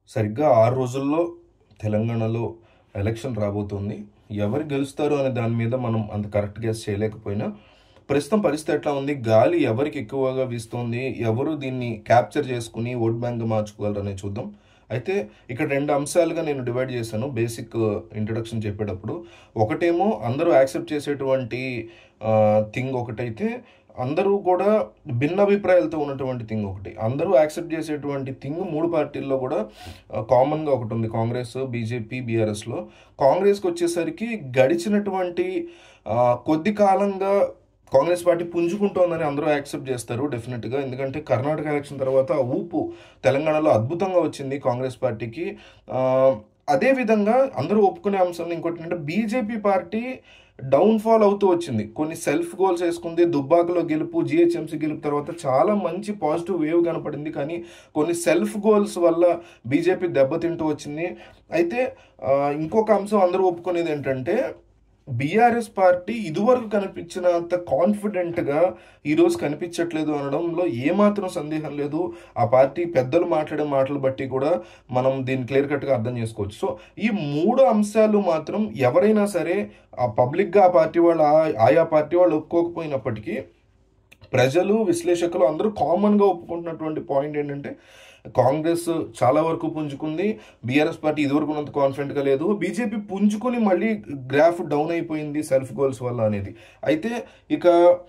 సరిగ్గా ఆరు రోజుల్లో తెలంగాణలో ఎలక్షన్ రాబోతుంది ఎవరు గెలుస్తారు అనే దాని మీద మనం అంత కరెక్ట్ గెస్ చేయలేకపోయినా ప్రస్తుతం పరిస్థితి ఎట్లా ఉంది గాలి ఎవరికి ఎక్కువగా వీస్తోంది ఎవరు దీన్ని క్యాప్చర్ చేసుకుని ఓట్ బ్యాంక్ మార్చుకోగలరు అనేది చూద్దాం అయితే ఇక్కడ రెండు అంశాలుగా నేను డివైడ్ చేశాను బేసిక్ ఇంట్రడక్షన్ చెప్పేటప్పుడు ఒకటేమో అందరూ యాక్సెప్ట్ చేసేటువంటి థింగ్ ఒకటైతే అందరూ కూడా భిన్న అభిప్రాయాలతో ఉన్నటువంటి థింగ్ ఒకటి అందరూ యాక్సెప్ట్ చేసేటువంటి థింగ్ మూడు పార్టీల్లో కూడా కామన్గా ఒకటి ఉంది కాంగ్రెస్ బీజేపీ బీఆర్ఎస్లో కాంగ్రెస్కి వచ్చేసరికి గడిచినటువంటి ఆ, కొద్ది కాలంగా కాంగ్రెస్ పార్టీ పుంజుకుంటోందని అందరూ యాక్సెప్ట్ చేస్తారు డెఫినెట్గా ఎందుకంటే కర్ణాటక ఎలక్షన్ తర్వాత ఆ ఊపు తెలంగాణలో అద్భుతంగా వచ్చింది కాంగ్రెస్ పార్టీకి ఆ, అదే విధంగా అందరూ ఒప్పుకునే అంశం ఇంకోటి ఏంటంటే బీజేపీ పార్టీ డౌన్ఫాల్ అవుతూ వచ్చింది కొన్ని సెల్ఫ్ గోల్స్ వేసుకుంది దుబ్బాకలో గెలుపు జిహెచ్ఎంసీ గెలుపు తర్వాత చాలా మంచి పాజిటివ్ వేవ్ కనపడింది కానీ కొన్ని సెల్ఫ్ గోల్స్ వల్ల బీజేపీ దెబ్బతింటూ వచ్చింది అయితే ఆ, ఇంకొక అంశం అందరూ ఒప్పుకునేది ఏంటంటే బీఆర్ఎస్ పార్టీ ఇదివరకు కనిపించినంత కాన్ఫిడెంట్గా ఈరోజు కనిపించట్లేదు అనడంలో ఏమాత్రం సందేహం లేదు ఆ పార్టీ పెద్దలు మాట్లాడే మాటలు బట్టి కూడా మనం దీన్ని క్లియర్ కట్గా అర్థం చేసుకోవచ్చు సో ఈ మూడు అంశాలు మాత్రం ఎవరైనా సరే ఆ పబ్లిక్గా ఆ పార్టీ వాళ్ళు ఆ- ఆయా పార్టీ వాళ్ళు ఒప్పుకోకపోయినప్పటికీ ప్రజలు విశ్లేషకులు అందరూ కామన్గా ఒప్పుకుంటున్నటువంటి పాయింట్ ఏంటంటే కాంగ్రెస్ చాలా వరకు పుంజుకుంది బీఆర్ఎస్ పార్టీ ఇదివరకు ఉన్నంత కాన్ఫిడెంట్గా లేదు బీజేపీ పుంజుకుని మళ్ళీ గ్రాఫ్ డౌన్ అయిపోయింది సెల్ఫ్ గోల్స్ వల్ల అనేది అయితే ఇక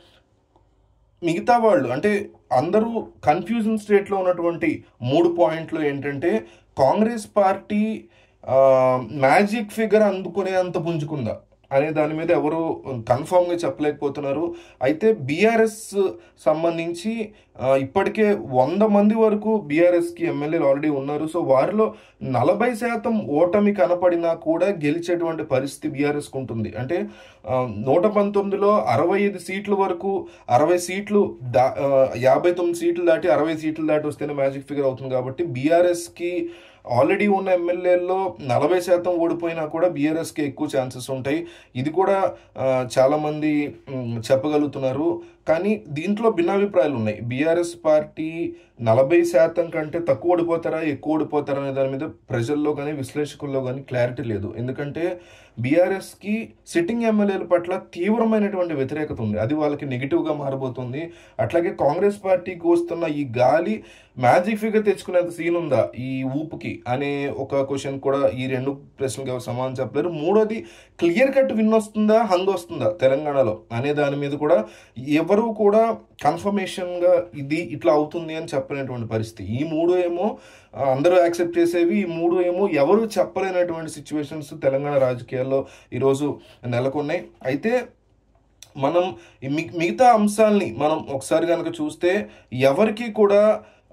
మిగతా వాళ్ళు అంటే అందరూ కన్ఫ్యూజన్ స్టేట్లో ఉన్నటువంటి మూడు పాయింట్లు ఏంటంటే కాంగ్రెస్ పార్టీ మ్యాజిక్ ఫిగర్ అందుకునే అంత పుంజుకుందా అనే దాని మీద ఎవరు కన్ఫామ్గా చెప్పలేకపోతున్నారు అయితే బీఆర్ఎస్ సంబంధించి ఆ, ఇప్పటికే వంద మంది వరకు బీఆర్ఎస్కి ఎమ్మెల్యేలు ఆల్రెడీ ఉన్నారు సో వారిలో నలభై శాతం ఓటమి కనపడినా కూడా గెలిచేటువంటి పరిస్థితి బీఆర్ఎస్కి ఉంటుంది అంటే ఆ, నూట పంతొమ్మిదిలో అరవై ఐదు సీట్ల వరకు అరవై సీట్లు దా ఆ, యాభై తొమ్మిది సీట్లు దాటి అరవై సీట్లు దాటి వస్తేనే మ్యాజిక్ ఫిగర్ అవుతుంది కాబట్టి బీఆర్ఎస్కి ఆల్రెడీ ఉన్న ఎమ్మెల్యేల్లో నలభై శాతం ఓడిపోయినా కూడా బీఆర్ఎస్కి ఎక్కువ ఛాన్సెస్ ఉంటాయి ఇది కూడా ఆ, చాలామంది మ్, చెప్పగలుగుతున్నారు కానీ దీంట్లో భిన్నాభిప్రాయాలు ఉన్నాయి బీఆర్ఎస్ పార్టీ నలభై శాతం కంటే తక్కువ ఓడిపోతారా ఎక్కువ ఓడిపోతారా అనే దాని మీద ప్రజల్లో కానీ విశ్లేషకుల్లో కానీ క్లారిటీ లేదు ఎందుకంటే బీఆర్ఎస్కి సిట్టింగ్ ఎమ్మెల్యేల పట్ల తీవ్రమైనటువంటి వ్యతిరేకత ఉంది అది వాళ్ళకి నెగిటివ్గా మారబోతుంది అట్లాగే కాంగ్రెస్ పార్టీకి వస్తున్న ఈ గాలి మ్యాజిక్ ఫిగర్ తెచ్చుకునేంత సీన్ ఉందా ఈ ఊపుకి అనే ఒక క్వశ్చన్ కూడా ఈ రెండు ప్రశ్నలకు ఎవరు సమాధానం చెప్పలేరు మూడోది క్లియర్ కట్ విన్ వస్తుందా హంగ్ వస్తుందా తెలంగాణలో అనే దాని మీద కూడా ఎవరు కూడా కన్ఫర్మేషన్గా ఇది ఇట్లా అవుతుంది అని చెప్పలేనటువంటి పరిస్థితి ఈ మూడు ఏమో ఆ, అందరూ యాక్సెప్ట్ చేసేవి ఈ మూడు ఏమో ఎవరు చెప్పలేనటువంటి సిచ్యువేషన్స్ తెలంగాణ రాజకీయాల్లో ఈరోజు నెలకొన్నాయి అయితే మనం ఈ మి- మిగతా అంశాలని మనం ఒకసారి కనుక చూస్తే ఎవరికి కూడా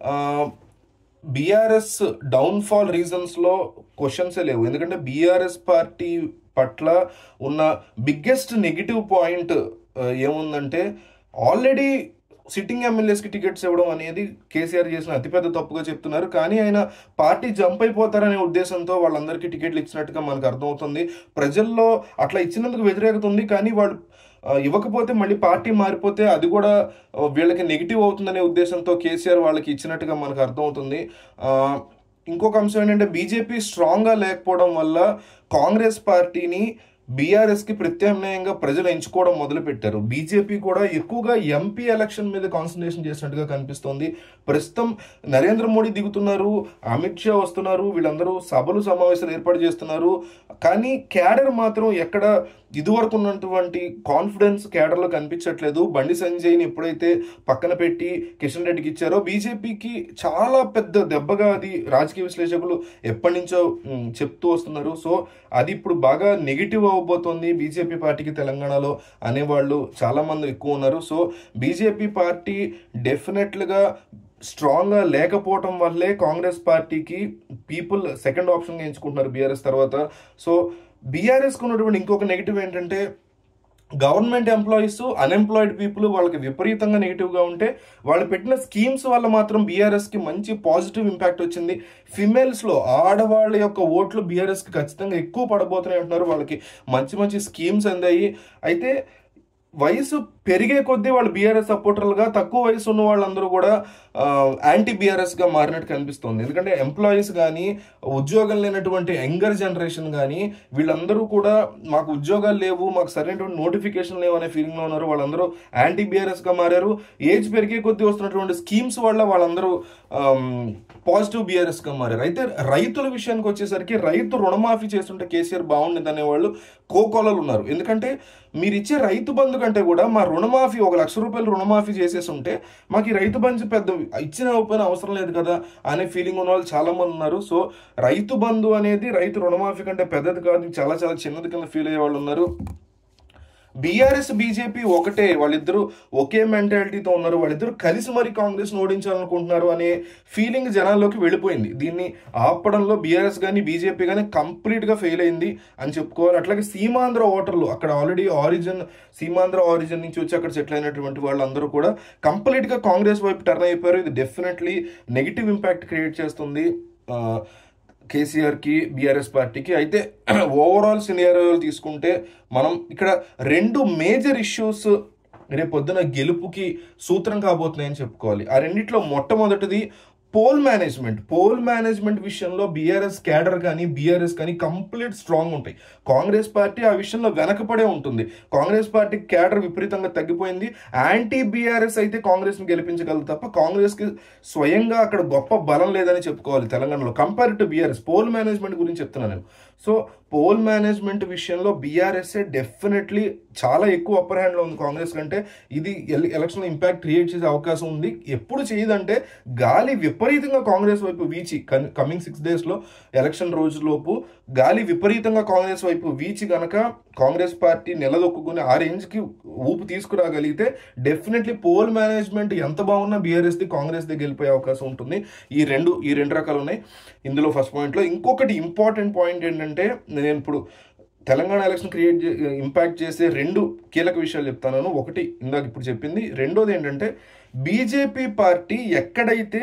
బీఆర్ఎస్ డౌన్ఫాల్ రీజన్స్లో క్వశ్చన్సే లేవు ఎందుకంటే బీఆర్ఎస్ పార్టీ పట్ల ఉన్న బిగ్గెస్ట్ నెగిటివ్ పాయింట్ ఏముందంటే ఆల్రెడీ సిట్టింగ్ ఎమ్మెల్యేస్కి టికెట్స్ ఇవ్వడం అనేది కేసీఆర్ చేసిన అతిపెద్ద తప్పుగా చెప్తున్నారు కానీ ఆయన పార్టీ జంప్ అయిపోతారనే ఉద్దేశంతో వాళ్ళందరికీ టికెట్లు ఇచ్చినట్టుగా మనకు అర్థమవుతుంది ప్రజల్లో అట్లా ఇచ్చినందుకు వ్యతిరేకత ఉంది కానీ వాళ్ళు ఆ, ఇవ్వకపోతే మళ్ళీ పార్టీ మారిపోతే అది కూడా ఆ, వీళ్ళకి నెగిటివ్ అవుతుందనే ఉద్దేశంతో కేసీఆర్ వాళ్ళకి ఇచ్చినట్టుగా మనకు అర్థమవుతుంది ఆ, ఇంకొక అంశం ఏంటంటే బీజేపీ స్ట్రాంగ్గా లేకపోవడం వల్ల కాంగ్రెస్ పార్టీని బీఆర్ఎస్కి ప్రత్యామ్నాయంగా ప్రజలు ఎంచుకోవడం మొదలుపెట్టారు బీజేపీ కూడా ఎక్కువగా ఎంపీ ఎలక్షన్ మీద కాన్సన్ట్రేషన్ చేసినట్టుగా కనిపిస్తోంది ప్రస్తుతం నరేంద్ర మోడీ దిగుతున్నారు అమిత్ షా వస్తున్నారు వీళ్ళందరూ సభలు సమావేశాలు ఏర్పాటు చేస్తున్నారు కానీ క్యాడర్ మాత్రం ఎక్కడ ఇదివరకు ఉన్నటువంటి కాన్ఫిడెన్స్ క్యాడర్లో కనిపించట్లేదు బండి సంజయ్ని ఎప్పుడైతే పక్కన పెట్టి కిషన్ రెడ్డికి ఇచ్చారో బీజేపీకి చాలా పెద్ద దెబ్బగా అది రాజకీయ విశ్లేషకులు ఎప్పటి నుంచో మ్, చెప్తూ వస్తున్నారు సో అది ఇప్పుడు బాగా నెగిటివ్ అవబోతోంది బీజేపీ పార్టీకి తెలంగాణలో అనేవాళ్ళు చాలా మంది ఎక్కువ ఉన్నారు సో బీజేపీ పార్టీ డెఫినెట్లుగా స్ట్రాంగ్గా లేకపోవటం వల్లే కాంగ్రెస్ పార్టీకి పీపుల్ సెకండ్ ఆప్షన్గా ఎంచుకుంటున్నారు బీఆర్ఎస్ తర్వాత సో బీఆర్ఎస్కి ఉన్నటువంటి ఇంకొక నెగిటివ్ ఏంటంటే గవర్నమెంట్ ఎంప్లాయీస్ అన్ఎంప్లాయిడ్ పీపుల్ వాళ్ళకి విపరీతంగా నెగిటివ్గా ఉంటే వాళ్ళు పెట్టిన స్కీమ్స్ వల్ల మాత్రం బీఆర్ఎస్కి మంచి పాజిటివ్ ఇంపాక్ట్ వచ్చింది ఫిమేల్స్లో ఆడవాళ్ళ యొక్క ఓట్లు బీఆర్ఎస్కి ఖచ్చితంగా ఎక్కువ పడబోతున్నాయి అంటున్నారు వాళ్ళకి మంచి మంచి స్కీమ్స్ అందాయి అయితే వయసు పెరిగే కొద్దీ వాళ్ళు బీఆర్ఎస్ సపోర్టర్లుగా తక్కువ వయసు ఉన్న వాళ్ళందరూ కూడా యాంటీ బీఆర్ఎస్గా మారినట్టు కనిపిస్తుంది ఎందుకంటే ఎంప్లాయీస్ కానీ ఉద్యోగం లేనటువంటి యంగర్ జనరేషన్ కానీ వీళ్ళందరూ కూడా మాకు ఉద్యోగాలు లేవు మాకు సరైనటువంటి నోటిఫికేషన్ లేవు అనే ఫీలింగ్లో ఉన్నారు వాళ్ళందరూ యాంటీ బీఆర్ఎస్గా మారారు ఏజ్ పెరిగే కొద్దీ వస్తున్నటువంటి స్కీమ్స్ వల్ల వాళ్ళందరూ పాజిటివ్ బీఆర్ఎస్గా మారారు అయితే రైతుల విషయానికి వచ్చేసరికి రైతు రుణమాఫీ చేస్తుంటే కేసీఆర్ బాగుండేది అనేవాళ్ళు కోకోలలు ఉన్నారు ఎందుకంటే మీరు ఇచ్చే రైతు బంధు కంటే కూడా మా రుణమాఫీ ఒక లక్ష రూపాయలు రుణమాఫీ చేసేసి ఉంటే మాకు ఈ రైతు బంధు పెద్ద ఇచ్చిన పైన అవసరం లేదు కదా అనే ఫీలింగ్ ఉన్న వాళ్ళు చాలా మంది ఉన్నారు సో రైతు బంధు అనేది రైతు రుణమాఫీ కంటే పెద్దది కాదు చాలా చాలా చిన్నది కింద ఫీల్ అయ్యే వాళ్ళు ఉన్నారు బీఆర్ఎస్ బీజేపీ ఒకటే వాళ్ళిద్దరూ ఒకే మెంటాలిటీతో ఉన్నారు వాళ్ళిద్దరూ కలిసి మరి కాంగ్రెస్ ఓడించాలనుకుంటున్నారు అనే ఫీలింగ్ జనాల్లోకి వెళ్ళిపోయింది దీన్ని ఆపడంలో బీఆర్ఎస్ కానీ బీజేపీ కానీ కంప్లీట్గా ఫెయిల్ అయింది అని చెప్పుకోవాలి అట్లాగే సీమాంధ్ర ఓటర్లు అక్కడ ఆల్రెడీ ఆరిజిన్ సీమాంధ్ర ఆరిజిన్ నుంచి వచ్చి అక్కడ సెటిల్ అయినటువంటి వాళ్ళందరూ కూడా కంప్లీట్గా కాంగ్రెస్ వైపు టర్న్ అయిపోయారు ఇది డెఫినెట్లీ నెగిటివ్ ఇంపాక్ట్ క్రియేట్ చేస్తుంది ఆ, కేసీఆర్కి బీఆర్ఎస్ పార్టీకి అయితే ఓవరాల్ సినియారియోలు తీసుకుంటే మనం ఇక్కడ రెండు మేజర్ ఇష్యూస్ రేపు పొద్దున గెలుపుకి సూత్రం కాబోతున్నాయని చెప్పుకోవాలి ఆ రెండిట్లో మొట్టమొదటిది పోల్ మేనేజ్మెంట్ పోల్ మేనేజ్మెంట్ విషయంలో బీఆర్ఎస్ క్యాడర్ కానీ బీఆర్ఎస్ కానీ కంప్లీట్ స్ట్రాంగ్ ఉంటాయి కాంగ్రెస్ పార్టీ ఆ విషయంలో వెనకపడే ఉంటుంది కాంగ్రెస్ పార్టీ క్యాడర్ విపరీతంగా తగ్గిపోయింది యాంటీ బీఆర్ఎస్ అయితే కాంగ్రెస్ని గెలిపించగలదు తప్ప కాంగ్రెస్కి స్వయంగా అక్కడ గొప్ప బలం లేదని చెప్పుకోవాలి తెలంగాణలో compare to BRS poll management గురించి చెప్తున్నాను నేను సో పోల్ మేనేజ్మెంట్ విషయంలో బీఆర్ఎస్ఏ డెఫినెట్లీ చాలా ఎక్కువ అప్పర్ హ్యాండ్లో ఉంది కాంగ్రెస్ కంటే ఇది ఎల- ఎలక్షన్లో ఇంపాక్ట్ క్రియేట్ చేసే అవకాశం ఉంది ఎప్పుడు చేయదంటే గాలి విపరీతంగా కాంగ్రెస్ వైపు వీచి కన్- కమింగ్ సిక్స్ డేస్లో ఎలక్షన్ రోజులోపు గాలి విపరీతంగా కాంగ్రెస్ వైపు వీచి గనక కాంగ్రెస్ పార్టీ నిలదొక్కుని ఆ రేంజ్కి ఊపు తీసుకురాగలిగితే డెఫినెట్లీ పోల్ మేనేజ్మెంట్ ఎంత బాగున్నా బీఆర్ఎస్ది కాంగ్రెస్ది గెలిపోయే అవకాశం ఉంటుంది ఈ రెండు ఈ రెండు రకాలు ఉన్నాయి ఇందులో ఫస్ట్ పాయింట్లో ఇంకొకటి ఇంపార్టెంట్ పాయింట్ ఏంటంటే నేను ఇప్పుడు తెలంగాణ ఎలక్షన్ క్రియేట్ ఇంపాక్ట్ చేసే రెండు కీలక విషయాలు చెప్తాను ఒకటి ఇందాక ఇప్పుడు చెప్పింది రెండోది ఏంటంటే బీజేపీ పార్టీ ఎక్కడైతే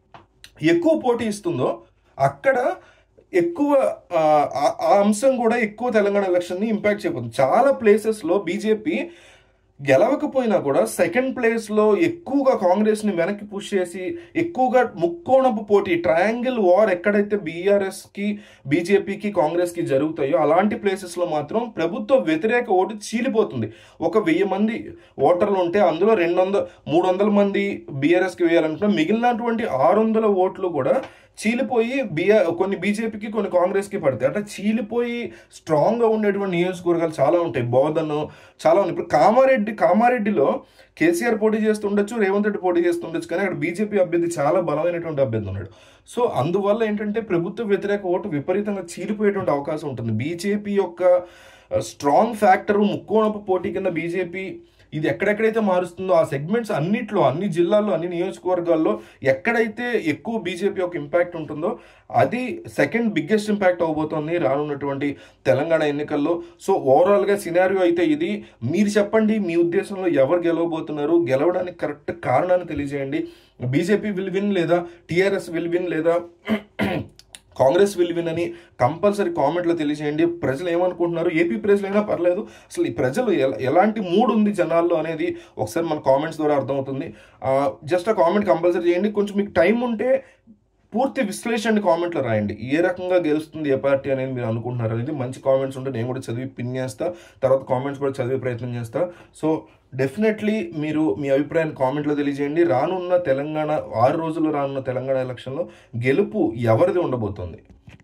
ఎక్కువ పోటీ ఇస్తుందో అక్కడ ఎక్కువ ఆ, ఆ- ఆ అంశం కూడా ఎక్కువ తెలంగాణ ఎలక్షన్ని ఇంపాక్ట్ చేయబోతుంది చాలా ప్లేసెస్లో బీజేపీ గెలవకపోయినా కూడా సెకండ్ ప్లేస్లో ఎక్కువగా కాంగ్రెస్ని వెనక్కి పుష్ చేసి ఎక్కువగా ముక్కోణపు పోటీ ట్రయాంగిల్ వార్ ఎక్కడైతే బీఆర్ఎస్కి బీజేపీకి కాంగ్రెస్కి జరుగుతాయో అలాంటి ప్లేసెస్లో మాత్రం ప్రభుత్వ వ్యతిరేక ఓటు చీలిపోతుంది ఒక వెయ్యి మంది ఓటర్లు ఉంటే అందులో రెండు వందల మూడు వందల మంది బీఆర్ఎస్కి వేయాలనుకున్నా మిగిలినటువంటి ఆరు వందల ఓట్లు కూడా చీలిపోయి బిఆర్ కొన్ని బీజేపీకి కొన్ని కాంగ్రెస్కి పడతాయి అంటే చీలిపోయి స్ట్రాంగ్గా ఉండేటువంటి నియోజకవర్గాలు చాలా ఉంటాయి బోధన్ చాలా ఉన్నాయి ఇప్పుడు కామారెడ్డి కామారెడ్డిలో కేసీఆర్ పోటీ చేస్తుండొచ్చు రేవంత్ రెడ్డి పోటీ చేస్తుండొచ్చు కానీ అక్కడ బీజేపీ అభ్యర్థి చాలా బలమైనటువంటి అభ్యర్థి ఉన్నాడు సో అందువల్ల ఏంటంటే ప్రభుత్వ వ్యతిరేక ఓటు విపరీతంగా చీలిపోయేటువంటి అవకాశం ఉంటుంది బీజేపీ యొక్క స్ట్రాంగ్ ఫ్యాక్టర్ ముక్కోణపు పోటీ కింద బీజేపీ ఇది ఎక్కడెక్కడైతే మారుస్తుందో ఆ సెగ్మెంట్స్ అన్నిట్లో అన్ని జిల్లాల్లో అన్ని నియోజకవర్గాల్లో ఎక్కడైతే ఎక్కువ బీజేపీ యొక్క ఇంపాక్ట్ ఉంటుందో అది సెకండ్ బిగ్గెస్ట్ ఇంపాక్ట్ అవబోతోంది రానున్నటువంటి తెలంగాణ ఎన్నికల్లో సో ఓవరాల్గా సినారియో అయితే ఇది మీరు చెప్పండి మీ ఉద్దేశంలో ఎవరు గెలవబోతున్నారు గెలవడానికి కరెక్ట్ కారణాన్ని తెలియజేయండి బీజేపీ విల్ విన్ లేదా టీఆర్ఎస్ విల్ విన్ లేదా కాంగ్రెస్ విల్ విన్ అని కంపల్సరీ కామెంట్లో తెలియజేయండి ప్రజలు ఏమనుకుంటున్నారు ఏపీ ప్రజలైనా పర్లేదు అసలు ఈ ప్రజలు ఎలా- ఎలాంటి మూడ్ ఉంది జనాల్లో అనేది ఒకసారి మన కామెంట్స్ ద్వారా అర్థమవుతుంది జస్ట్ ఆ కామెంట్ కంపల్సరీ చేయండి కొంచెం మీకు టైం ఉంటే పూర్తి విశ్లేషణ కామెంట్లో రాయండి ఏ రకంగా గెలుస్తుంది ఏ పార్టీ అనేది మీరు అనుకుంటున్నారు అనేది మంచి కామెంట్స్ ఉంటే నేను కూడా చదివి పిన్ చేస్తా తర్వాత కామెంట్స్ కూడా చదివే ప్రయత్నం చేస్తా సో డెఫినెట్లీ మీరు మీ అభిప్రాయాన్ని కామెంట్లో తెలియజేయండి రానున్న తెలంగాణ ఆరు రోజుల్లో రానున్న తెలంగాణ ఎలక్షన్లో గెలుపు ఎవరిది ఉండబోతోంది